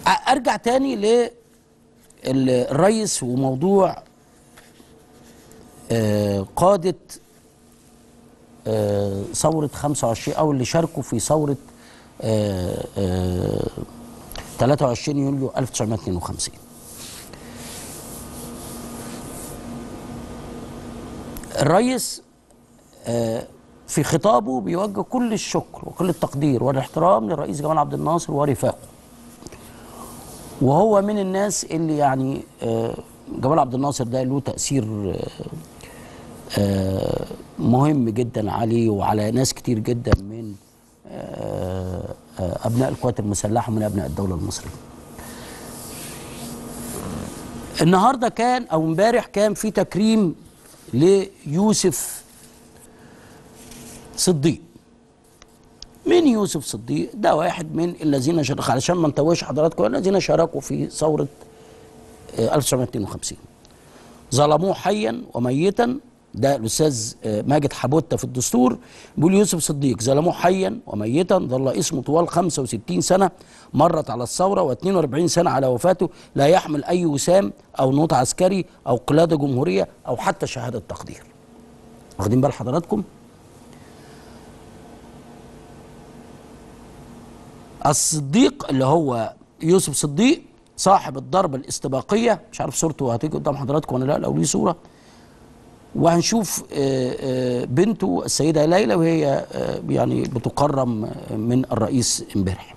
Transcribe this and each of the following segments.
ارجع تاني للرئيس وموضوع آه، قادة آه، ثورة 25 أو اللي شاركوا في ثورة آه، آه، 23 يوليو 1952 الرئيس آه، في خطابه بيوجه كل الشكر وكل التقدير والاحترام للرئيس جمال عبد الناصر ورفاقه وهو من الناس اللي يعني آه، جمال عبد الناصر ده له تأثير آه، آه، مهم جدا عليه وعلى ناس كتير جدا من آه، آه، أبناء القوات المسلحة ومن أبناء الدولة المصرية النهارده كان او امبارح كان في تكريم ليوسف صديق مين يوسف صديق ده واحد من الذين شاركوا علشان ما نتوهش حضراتكم الذين شاركوا في ثوره آه، 1952 ظلموه حيا وميتا ده الاستاذ آه، ماجد حبوته في الدستور بيقول يوسف صديق ظلموه حيا وميتا ظل اسمه طوال 65 سنه مرت على الثوره و42 سنه على وفاته لا يحمل اي وسام او نوط عسكري او قلاده جمهوريه او حتى شهاده تقدير واخدين بال حضراتكم الصديق اللي هو يوسف صديق صاحب الضربه الاستباقيه مش عارف صورته هتيجي قدام حضراتكم ولا لا لو ليه صوره وهنشوف آه، آه، بنته السيده ليلى وهي آه، يعني بتكرم آه، من الرئيس امبارح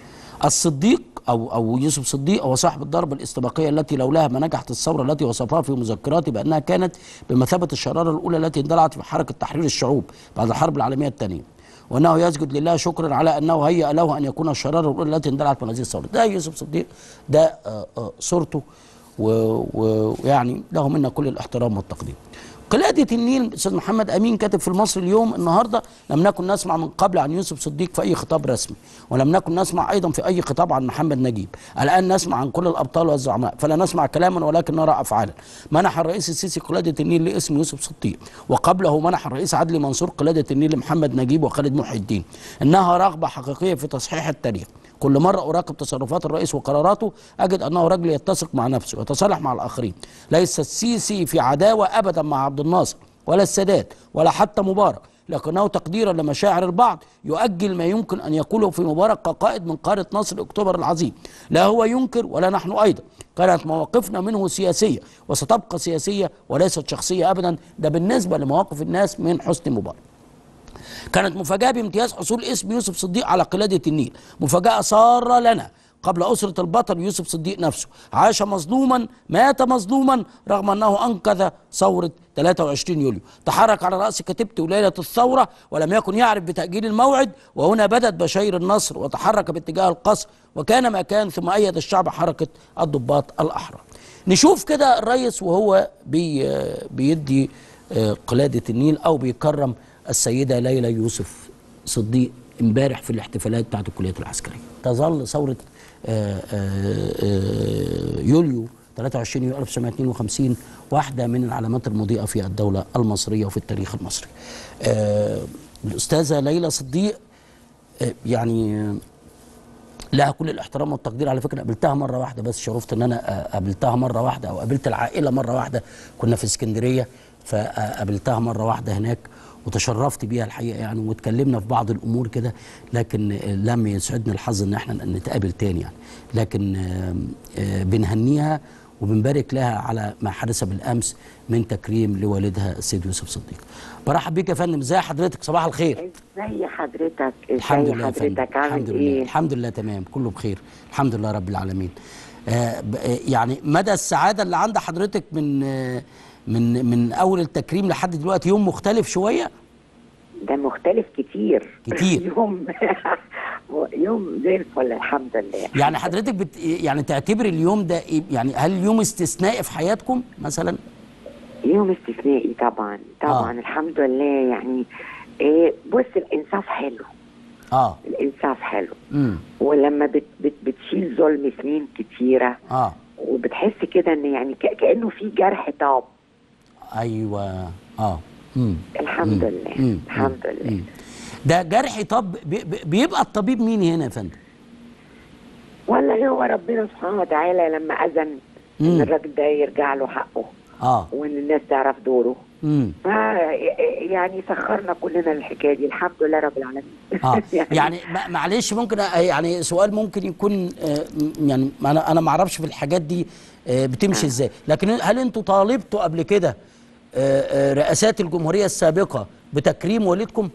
الصديق او او يوسف صديق هو صاحب الضربه الاستباقيه التي لولاها ما نجحت الثوره التي وصفها في مذكراته بانها كانت بمثابه الشراره الاولى التي اندلعت في حركه تحرير الشعوب بعد الحرب العالميه الثانيه وانه يسجد لله شكرا على انه هيأ له ان يكون الشراره الاولى التي اندلعت من هذه الثوره ده يوسف صديق ده آه، آه، صورته و- و- ويعني له منا كل الاحترام والتقدير قلادة النيل استاذ محمد امين كاتب في المصري اليوم النهارده لم نكن نسمع من قبل عن يوسف صديق في اي خطاب رسمي ولم نكن نسمع ايضا في اي خطاب عن محمد نجيب الان نسمع عن كل الابطال والزعماء فلا نسمع كلاما ولكن نرى افعالا منح الرئيس السيسي قلاده النيل لاسم يوسف صديق وقبله منح الرئيس عدلي منصور قلاده النيل لمحمد نجيب وخالد محي الدين انها رغبه حقيقيه في تصحيح التاريخ كل مرة أراقب تصرفات الرئيس وقراراته أجد أنه رجل يتسق مع نفسه ويتصالح مع الآخرين ليس السيسي في عداوة أبدا مع عبد الناصر ولا السادات ولا حتى مبارك لكنه تقديرا لمشاعر البعض يؤجل ما يمكن أن يقوله في مبارك كقائد من قارة نصر أكتوبر العظيم لا هو ينكر ولا نحن أيضا كانت مواقفنا منه سياسية وستبقى سياسية وليست شخصية أبدا ده بالنسبة لمواقف الناس من حسني مبارك كانت مفاجأة بامتياز حصول اسم يوسف صديق على قلادة النيل مفاجأة سارة لنا قبل أسرة البطل يوسف صديق نفسه عاش مظلوما مات مظلوما رغم أنه أنقذ ثورة 23 يوليو تحرك على رأس كتيبته ليلة الثورة ولم يكن يعرف بتأجيل الموعد وهنا بدت بشير النصر وتحرك باتجاه القصر وكان ما كان ثم أيد الشعب حركة الضباط الأحرار نشوف كده الرئيس وهو بي بيدي آه، قلادة النيل أو بيكرم السيدة ليلى يوسف صديق امبارح في الاحتفالات بتاعت الكليات العسكرية تظل ثورة آه، آه، آه، يوليو 23 يوليو 1952 واحدة من العلامات المضيئة في الدولة المصرية وفي التاريخ المصري آه، الأستاذة ليلى صديق آه، يعني آه، لها كل الاحترام والتقدير على فكره قابلتها مره واحده بس شرفت ان انا آه، قابلتها مره واحده او قابلت العائله مره واحده كنا في اسكندريه فقابلتها مره واحده هناك وتشرفت بيها الحقيقه يعني واتكلمنا في بعض الامور كده لكن آه، لم يسعدني الحظ ان احنا نتقابل تاني يعني لكن آه، آه، بنهنيها وبنبارك لها على ما حدث بالامس من تكريم لوالدها السيد يوسف صديق. برحب بيك يا فندم ازي حضرتك صباح الخير. ازي حضرتك الحمد ازي لله يا فندم حضرتك عامل الحمد لله ايه الحمد لله تمام كله بخير الحمد لله رب العالمين آه ب- آه، يعني مدى السعاده اللي عند حضرتك من آه من من اول التكريم لحد دلوقتي يوم مختلف شويه ده مختلف كتير كتير. يوم يوم زي الفل الحمد لله يعني حضرتك بت يعني تعتبر اليوم ده إيه؟ يعني هل يوم استثنائي في حياتكم مثلا يوم استثنائي طبعا طبعا آه. الحمد لله يعني إيه بص الانصاف حلو اه الانصاف حلو امم ولما بت بت بتشيل ظلم سنين كتيره اه وبتحس كده ان يعني ك- كانه في جرح طاب ايوه اه امم الحمد مم. لله مم. الحمد مم. لله مم. ده جرح طب بي- بي- بيبقى الطبيب مين هنا يا فندم ولا هو ربنا سبحانه وتعالى لما اذن مم. ان الراجل ده يرجع له حقه اه وان الناس تعرف دوره امم ف يعني سخرنا كلنا الحكايه دي الحمد لله رب العالمين اه يعني ما- معلش ممكن أ- يعني سؤال ممكن يكون آه، م- يعني ما انا انا ما اعرفش في الحاجات دي آه، بتمشي ازاي لكن هل انتوا طالبتوا قبل كده آه، آه، رئاسات الجمهوريه السابقه بتكريم والدكم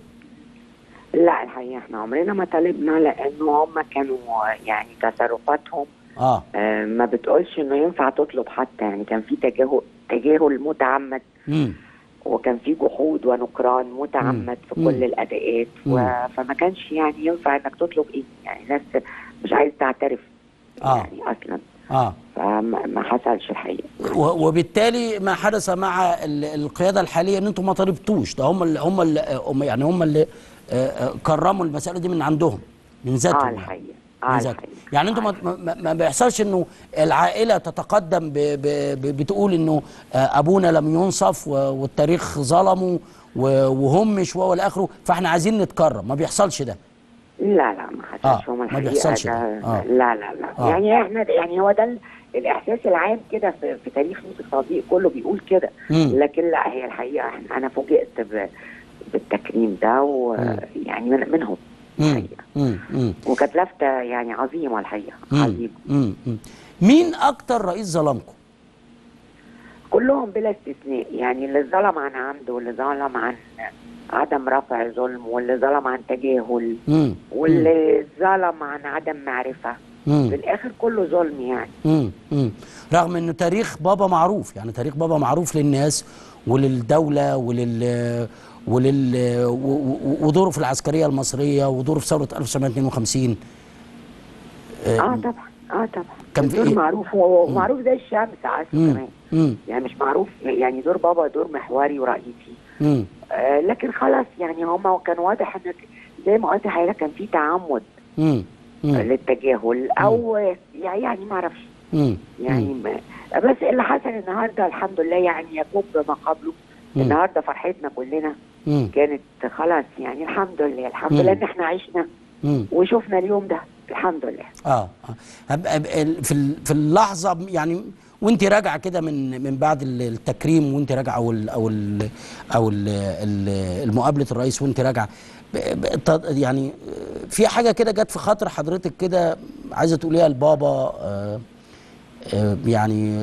لا الحقيقه احنا عمرنا ما طالبنا لانه هم كانوا يعني تصرفاتهم اه آه، ما بتقولش انه ينفع تطلب حتى يعني كان في تجاهل تجاهل متعمد امم وكان في جحود ونكران متعمد في مم. كل الاداءات مم. و... فما كانش يعني ينفع انك تطلب ايه يعني ناس مش عايز تعترف آه. يعني اصلا اه فما ما حصلش الحقيقه و- وبالتالي ما حدث مع ال- القياده الحاليه ان انتم ما طالبتوش ده هم اللي هم اللي هم يعني هم اللي آه، آه، كرموا المساله دي من عندهم من ذاتهم اه يعني. الحقيقه من اه ذاتهم. الحقيقه يعني انتم ما, ما, ما بيحصلش انه العائله تتقدم ب ب ب بتقول انه آه، ابونا لم ينصف و- والتاريخ ظلمه و- وهمش والى اخره فاحنا عايزين نتكرم ما بيحصلش ده لا لا ما حصلش آه، هم ما الحقيقه بيحصلش ده ده. آه. لا لا لا آه. يعني احنا يعني هو ده ال- الاحساس العام كده في, في تاريخ يوسف صديق كله بيقول كده مم. لكن لا هي الحقيقه احنا انا فوجئت ب- بالتكريم ده ويعني من منهم مم. الحقيقه مم. مم. وكانت لفته يعني عظيمه الحقيقه مم. عظيمه مم. مم. مين اكتر رئيس ظلمكم؟ كلهم بلا استثناء يعني اللي ظلم عن عمد واللي ظلم عن عدم رفع ظلم واللي ظلم عن تجاهل مم. واللي ظلم عن عدم معرفه مم. في الاخر كله ظلم يعني مم. مم. رغم انه تاريخ بابا معروف يعني تاريخ بابا معروف للناس وللدوله ولل ولل و- و- ودوره في العسكريه المصريه ودوره في ثوره 1952 اه طبعا اه طبعا كان في دور إيه؟ معروف ومعروف زي الشمس عارفه مم. كمان مم. يعني مش معروف يعني دور بابا دور محوري ورئيسي مم. آه لكن خلاص يعني هما كان واضح ان زي ما قلت حضرتك كان في تعمد مم. مم. للتجاهل او يعني ما اعرفش مم. يعني ما بس اللي حصل النهارده الحمد لله يعني يكب ما قبله مم. النهارده فرحتنا كلنا مم. كانت خلاص يعني الحمد لله الحمد مم. لله ان احنا عشنا مم. وشفنا اليوم ده الحمد لله اه آه. هب- هب- ال- في ال- في اللحظه يعني وانت راجعه كده من من بعد ال- التكريم وانت راجعه او ال او ال او ال ال- المقابله الرئيس وانت راجعه ب- ب- ط- يعني آه، في حاجه كده جت في خاطر حضرتك كده عايزه تقوليها لبابا آه، آه، يعني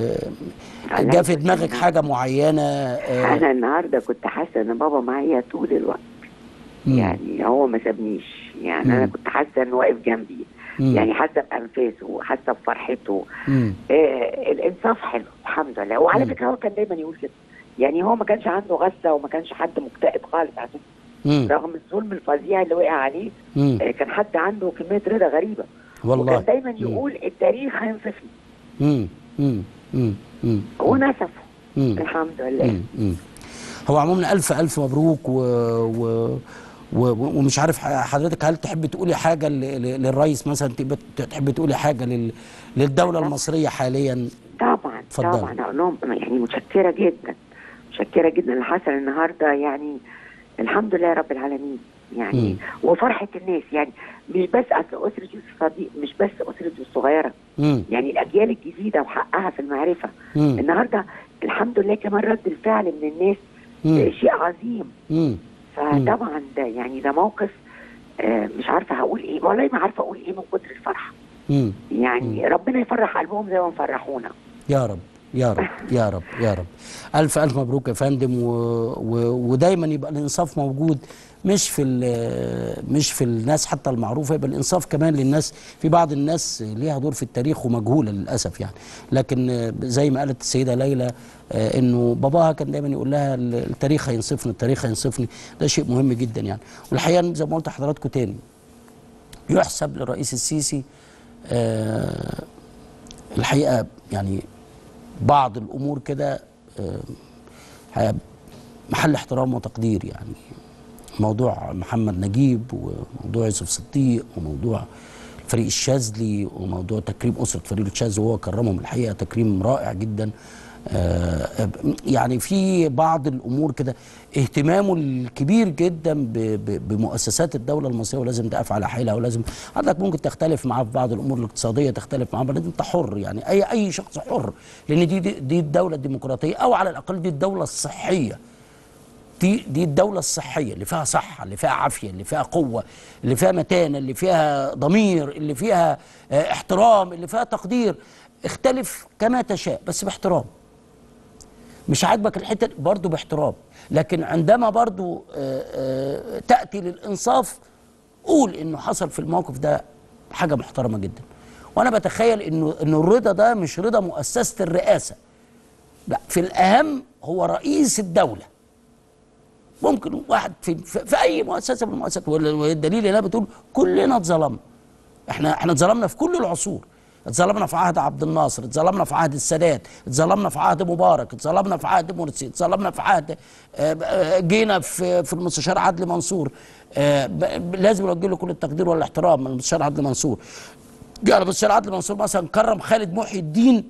آه، جه في دماغك حاجه معينه آه، انا النهارده كنت حاسه ان بابا معايا طول الوقت مم. يعني هو ما سابنيش يعني انا مم. كنت حاسه انه واقف جنبي مم. يعني حاسه بانفاسه وحاسه بفرحته مم. آه الانصاف حلو الحمد لله وعلى مم. فكره هو كان دايما يقول كده يعني هو ما كانش عنده غسه وما كانش حد مكتئب خالص على فكره مم. رغم الظلم الفظيع اللي وقع عليه مم. آه كان حد عنده كميه رضا غريبه والله وكان دايما مم. يقول التاريخ هينصفني مم. مم. مم. مم. ونصفه مم. الحمد لله مم. مم. هو عموما الف الف مبروك و... و... و... ومش عارف حضرتك هل تحب تقولي حاجه ل... ل- للرئيس مثلا تحب تحب تقولي حاجه لل... للدوله المصريه حاليا طبعا اتفضلي. طبعا اقول لهم يعني متشكره جدا متشكره جدا اللي حصل النهارده يعني الحمد لله رب العالمين يعني مم. وفرحه الناس يعني مش بس اصل اسره يوسف صديق مش بس اسرته الصغيره مم. يعني الاجيال الجديده وحقها في المعرفه مم. النهارده الحمد لله كمان رد الفعل من الناس مم. شيء عظيم مم. فطبعا ده يعني ده موقف آه، مش عارفه هقول ايه والله ما عارفه اقول ايه من كتر الفرحه مم. يعني ربنا يفرح قلبهم زي ما فرحونا يا رب يا رب يا رب يا رب الف الف مبروك يا فندم و... و... ودايما يبقى الانصاف موجود مش في ال... مش في الناس حتى المعروفه يبقى الانصاف كمان للناس في بعض الناس ليها دور في التاريخ ومجهوله للاسف يعني لكن آه، زي ما قالت السيده ليلى آه، انه باباها كان دايما يقول لها ال- التاريخ هينصفني التاريخ هينصفني ده شيء مهم جدا يعني والحقيقه زي ما قلت لحضراتكم تاني يحسب للرئيس السيسي آه، الحقيقه يعني بعض الامور كده آه، الحقيقة محل احترام وتقدير يعني موضوع محمد نجيب وموضوع يوسف صديق وموضوع فريق الشاذلي وموضوع تكريم اسره فريق الشاذلي وهو كرمهم الحقيقه تكريم رائع جدا آه، يعني في بعض الامور كده اهتمامه الكبير جدا ب- ب- بمؤسسات الدوله المصريه ولازم تقف على حيلها ولازم حضرتك ممكن تختلف معاه في بعض الامور الاقتصاديه تختلف معاه بعدين انت حر يعني اي اي شخص حر لان دي دي, دي الدوله الديمقراطيه او على الاقل دي الدوله الصحيه دي دي الدولة الصحية اللي فيها صحة اللي فيها عافية اللي فيها قوة اللي فيها متانة اللي فيها ضمير اللي فيها آه، احترام اللي فيها تقدير اختلف كما تشاء بس باحترام مش عاجبك الحتة دي، برضه باحترام لكن عندما برضه آه، آه، تأتي للإنصاف قول إنه حصل في الموقف ده حاجة محترمة جدا وأنا بتخيل إنه إنه الرضا ده مش رضا مؤسسة الرئاسة لا في الأهم هو رئيس الدولة ممكن واحد في, في, في اي مؤسسه من المؤسسات وال- والدليل هنا بتقول كلنا اتظلمنا احنا احنا اتظلمنا في كل العصور اتظلمنا في عهد عبد الناصر اتظلمنا في عهد السادات اتظلمنا في عهد مبارك اتظلمنا في عهد مرسي اتظلمنا في عهد آه، آه، جينا في في المستشار عدلي منصور آه، ب- ب- لازم نوجه له كل التقدير والاحترام من المستشار عدلي منصور جه المستشار عدلي منصور مثلا كرم خالد محي الدين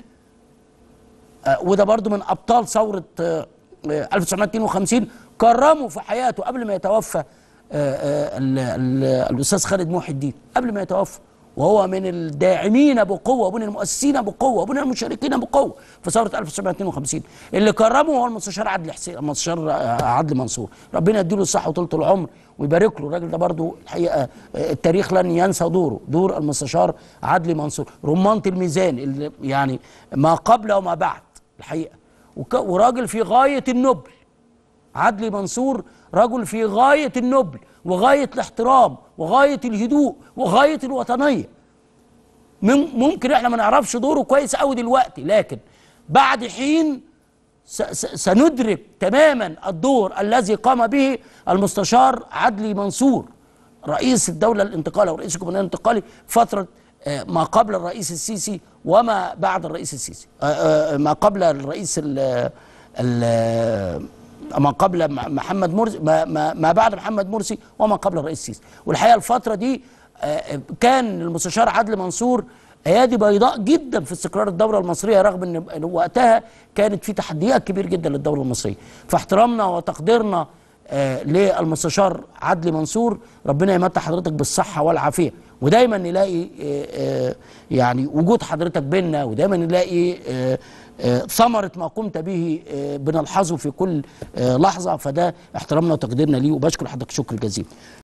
آه، وده برضو من ابطال ثوره آه، آه، 1952 كرمه في حياته قبل ما يتوفى آه، آه، ال- ال- الاستاذ خالد محي الدين قبل ما يتوفى وهو من الداعمين بقوه ومن المؤسسين بقوه ومن المشاركين بقوه في ثوره 1952 اللي كرمه هو المستشار عدلي حسين المستشار آه، عدلي منصور ربنا يديله الصحه وطولة العمر ويبارك له الراجل ده برضو الحقيقه آه، التاريخ لن ينسى دوره دور المستشار عدلي منصور رمانة الميزان اللي يعني ما قبل وما بعد الحقيقه وك- وراجل في غايه النبل عدلي منصور رجل في غايه النبل وغايه الاحترام وغايه الهدوء وغايه الوطنيه مم- ممكن احنا ما نعرفش دوره كويس قوي دلوقتي لكن بعد حين س- س- سندرك تماما الدور الذي قام به المستشار عدلي منصور رئيس الدولة الانتقالية ورئيس الجمهورية الانتقالي فترة آه، ما قبل الرئيس السيسي وما بعد الرئيس السيسي آه، آه، ما قبل الرئيس ال ال ما قبل م- محمد مرسي ما, ما, ما بعد محمد مرسي وما قبل الرئيس السيسي والحقيقة الفترة دي آه، كان المستشار عدلي منصور ايادي بيضاء جدا في استقرار الدوله المصريه رغم ان إن وقتها كانت في تحديات كبير جدا للدوله المصريه فاحترامنا وتقديرنا آه للمستشار عدلي منصور ربنا يمتع حضرتك بالصحه والعافيه ودايما نلاقي آه آه يعني وجود حضرتك بينا ودايما نلاقي آه آه ثمره ما قمت به آه بنلحظه في كل آه لحظه فده احترامنا وتقديرنا ليه وبشكر حضرتك شكر جزيل